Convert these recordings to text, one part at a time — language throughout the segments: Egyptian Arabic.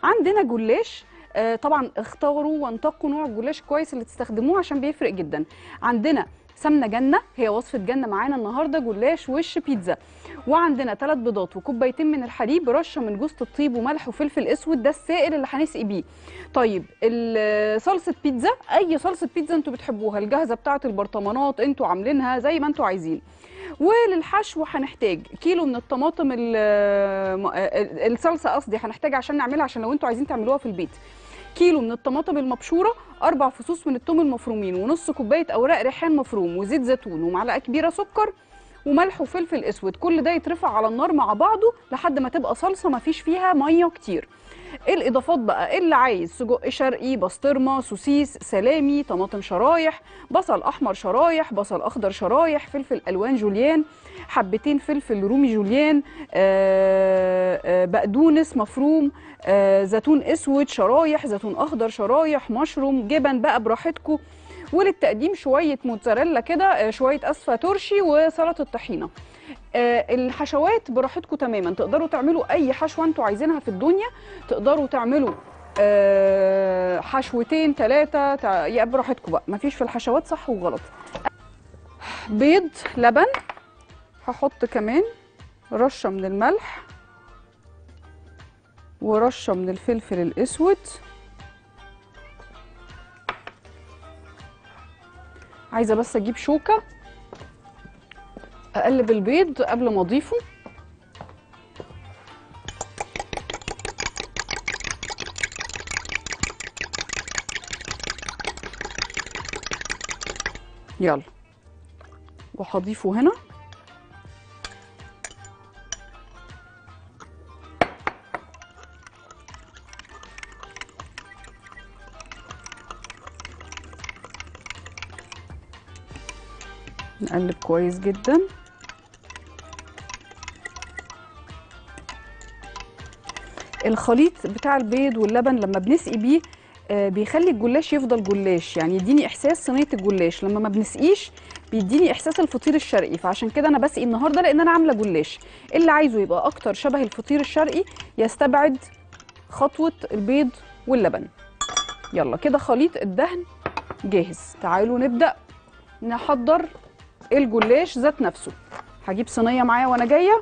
عندنا جلاش آه، طبعا اختاروا وانتقوا نوع الجلاش كويس اللي تستخدموه عشان بيفرق جدا عندنا سمنه جنه هي وصفه جنه معانا النهارده جلاش وش بيتزا وعندنا ثلاث بيضات وكوبايتين من الحليب رشه من جوز الطيب وملح وفلفل اسود ده السائل اللي هنسقي بيه طيب ال- صلصه بيتزا اي صلصه بيتزا انتوا بتحبوها الجاهزه بتاعه البرطمانات انتوا عاملينها زي ما انتوا عايزين وللحشو هنحتاج كيلو من الطماطم ال- م- ال- الصلصه قصدي هنحتاج عشان نعملها عشان لو انتوا عايزين تعملوها في البيت كيلو من الطماطم المبشوره اربع فصوص من الثوم المفرومين ونص كوبايه اوراق ريحان مفروم وزيت زيتون ومعلقه كبيره سكر وملح وفلفل اسود كل ده يترفع على النار مع بعضه لحد ما تبقى صلصه ما فيش فيها ميه كتير الاضافات بقى اللي عايز سجق شرقي بسطرمه سوسيس سلامي طماطم شرايح بصل احمر شرايح بصل اخضر شرايح فلفل الوان جوليان حبتين فلفل رومي جوليان آه، آه، بقدونس مفروم آه، زيتون اسود شرايح زيتون اخضر شرايح مشروم جبن بقى براحتكم وللتقديم شويه موتزاريلا كده آه، شويه اسفه ترشي وسلطه طحينه آه، الحشوات براحتكم تماما تقدروا تعملوا اي حشوه انتوا عايزينها في الدنيا تقدروا تعملوا آه، حشوتين ثلاثه يا براحتكم بقى مفيش في الحشوات صح وغلط بيض لبن هحط كمان رشه من الملح ورشه من الفلفل الاسود عايزه بس اجيب شوكه اقلب البيض قبل ما اضيفه يلا وهضيفه هنا نقلب كويس جدا الخليط بتاع البيض واللبن لما بنسقي بيه آه، بيخلي الجلاش يفضل جلاش يعني يديني احساس صينيه الجلاش لما ما بنسقيش بيديني احساس الفطير الشرقي فعشان كده انا بسقي النهارده لان انا عامله جلاش اللي عايزه يبقى اكتر شبه الفطير الشرقي يستبعد خطوه البيض واللبن يلا كده خليط الدهن جاهز تعالوا نبدا نحضر الجلاش ذات نفسه هجيب صينيه معايا وانا جايه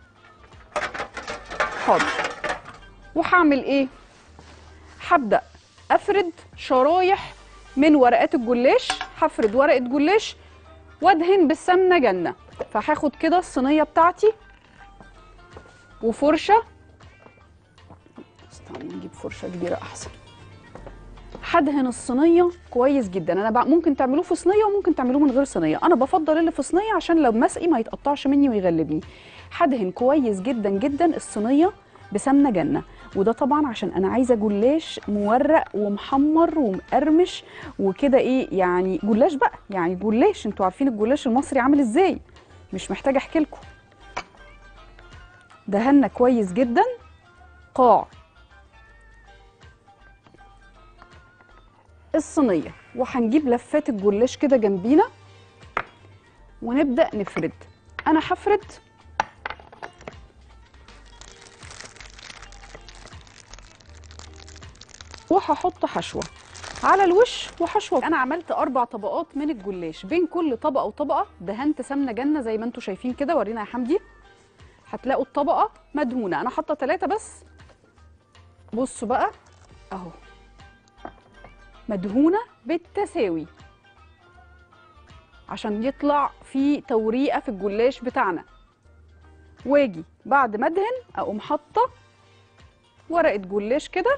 حاضر وهعمل ايه هبدا افرد شرايح من ورقات الجلاش هفرد ورقه جلاش وادهن بالسمنه جنه فهاخد كده الصينيه بتاعتي وفرشه استنى نجيب فرشه كبيره احسن هدهن الصينيه كويس جدا انا بقى ممكن تعملوه في صينيه وممكن تعملوه من غير صينيه انا بفضل اللي في صينيه عشان لو مسقي ما يتقطعش مني ويغلبني هدهن كويس جدا جدا الصينيه بسمنه جنه وده طبعا عشان انا عايزه جلاش مورق ومحمر ومقرمش وكده ايه يعني جلاش بقى يعني جلاش انتوا عارفين الجلاش المصري عامل ازاي مش محتاجه احكي لكم دهنا كويس جدا قاع الصينيه وهنجيب لفات الجلاش كده جنبينا ونبدا نفرد انا هفرد وهحط حشوه على الوش وحشوه انا عملت اربع طبقات من الجلاش بين كل طبقه وطبقه دهنت سمنه جنه زي ما انتم شايفين كده ورينا يا حمدي هتلاقوا الطبقه مدهونه انا حاطه ثلاثه بس بصوا بقى اهو مدهونه بالتساوي عشان يطلع في توريقه في الجلاش بتاعنا واجي بعد ما ادهن اقوم حاطه ورقه جلاش كده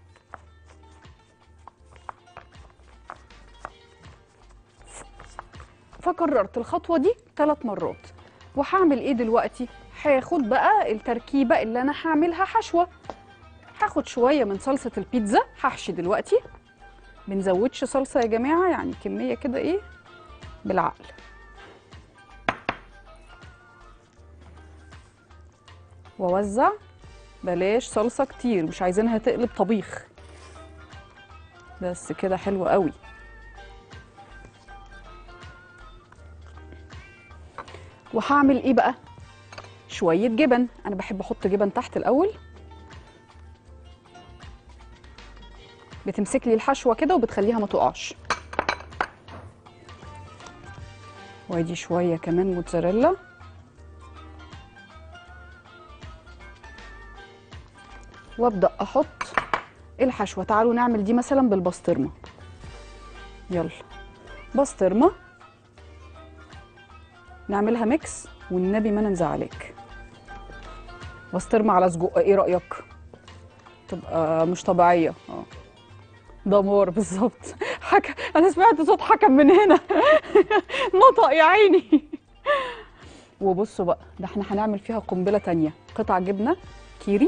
فكررت الخطوه دي ثلاث مرات وهعمل ايه دلوقتي هاخد بقى التركيبه اللي انا هعملها حشوه هاخد شويه من صلصه البيتزا هحشي دلوقتي بنزودش صلصه يا جماعه يعني كميه كده ايه بالعقل واوزع بلاش صلصه كتير مش عايزينها تقلب طبيخ بس كده حلو قوي وهعمل ايه بقى شويه جبن انا بحب احط جبن تحت الاول بتمسك لي الحشوه كده وبتخليها ما تقعش وادي شويه كمان موتزاريلا وابدا احط الحشوه تعالوا نعمل دي مثلا بالبسطرمه يلا بسطرمه نعملها ميكس والنبي ما ننزع عليك بسطرمه على سجق ايه رايك تبقى مش طبيعيه اه دمار بالظبط حكى انا سمعت صوت حكم من هنا نطق يا عيني وبصوا بقى ده احنا هنعمل فيها قنبله تانية قطع جبنه كيري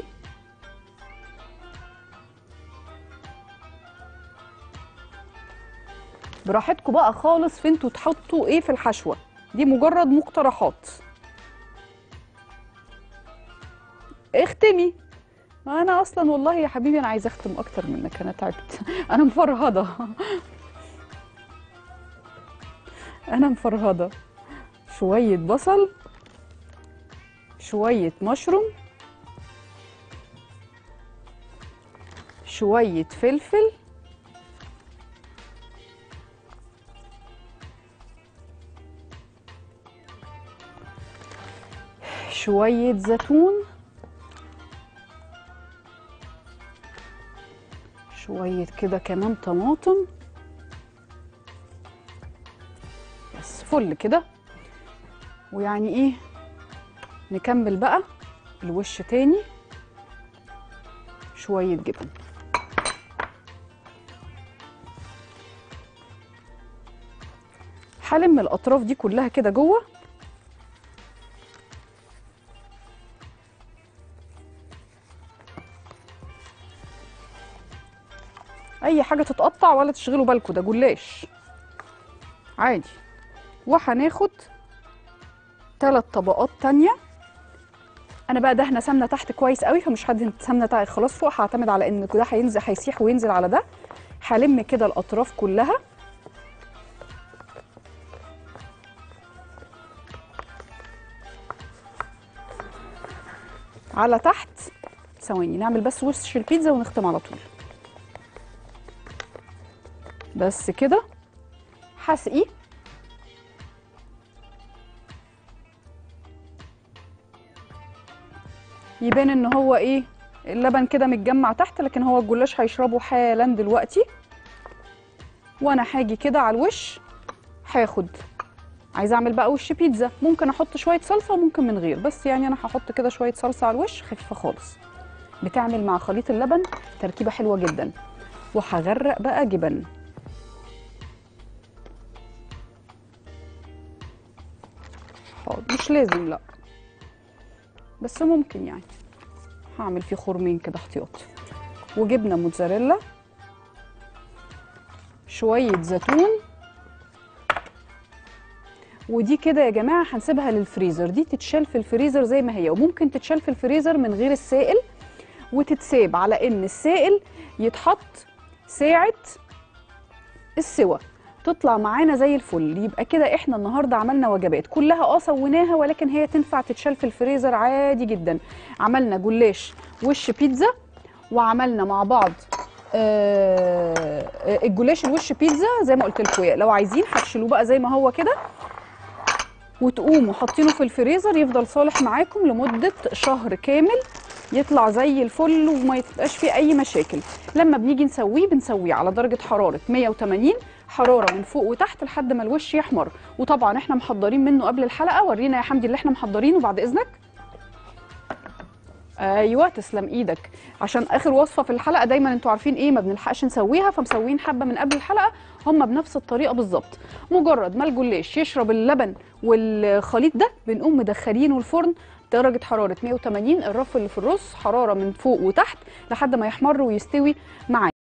براحتكم بقى خالص في انتوا تحطوا ايه في الحشوه دي مجرد مقترحات اختمي انا اصلا والله يا حبيبي انا عايزه اختم اكتر منك انا تعبت انا مفرهده انا مفرهده شويه بصل شويه مشروم شويه فلفل شويه زيتون شوية كده كمان طماطم بس فل كده ويعني ايه نكمل بقى الوش تاني شوية جبن هلم الأطراف دي كلها كده جوه اي حاجه تتقطع ولا تشغلوا بالكم ده جلاش عادي وهناخد ثلاث طبقات تانية انا بقى دهنه سمنه تحت كويس قوي فمش هدهن سمنه تحت خلاص فوق هعتمد على ان ده هينزل هيسيح وينزل على ده هلم كده الاطراف كلها على تحت ثواني نعمل بس وش البيتزا ونختم على طول بس كده هسقي يبان ان هو ايه اللبن كده متجمع تحت لكن هو الجلاش هيشربه حالا دلوقتي وانا هاجي كده على الوش هاخد عايزه اعمل بقى وش بيتزا ممكن احط شويه صلصه وممكن من غير بس يعني انا هحط كده شويه صلصه على الوش خفيفه خالص بتعمل مع خليط اللبن تركيبه حلوه جدا وهغرق بقى جبن حاضر مش لازم لا بس ممكن يعني هعمل فيه خرمين كده احتياط وجبنه موتزاريلا شويه زيتون ودي كده يا جماعه هنسيبها للفريزر دي تتشال في الفريزر زي ما هي وممكن تتشال في الفريزر من غير السائل وتتساب على ان السائل يتحط ساعه السوى تطلع معانا زي الفل يبقى كده احنا النهارده عملنا وجبات كلها اه سويناها ولكن هي تنفع تتشال في الفريزر عادي جدا عملنا جلاش وش بيتزا وعملنا مع بعض آه الجلاش الوش بيتزا زي ما قلت لكم لو عايزين هتشيلوه بقى زي ما هو كده وتقوموا حاطينه في الفريزر يفضل صالح معاكم لمده شهر كامل يطلع زي الفل وما يبقاش فيه اي مشاكل لما بنيجي نسويه بنسويه على درجه حراره 180 حراره من فوق وتحت لحد ما الوش يحمر وطبعا احنا محضرين منه قبل الحلقه ورينا يا حمدي اللي احنا محضرينه بعد اذنك ايوه تسلم ايدك عشان اخر وصفه في الحلقه دايما انتوا عارفين ايه ما بنلحقش نسويها فمسوين حبه من قبل الحلقه هم بنفس الطريقه بالظبط مجرد ما الجلاش يشرب اللبن والخليط ده بنقوم مدخلينه الفرن درجه حراره 180 الرف اللي في الرص حراره من فوق وتحت لحد ما يحمر ويستوي معانا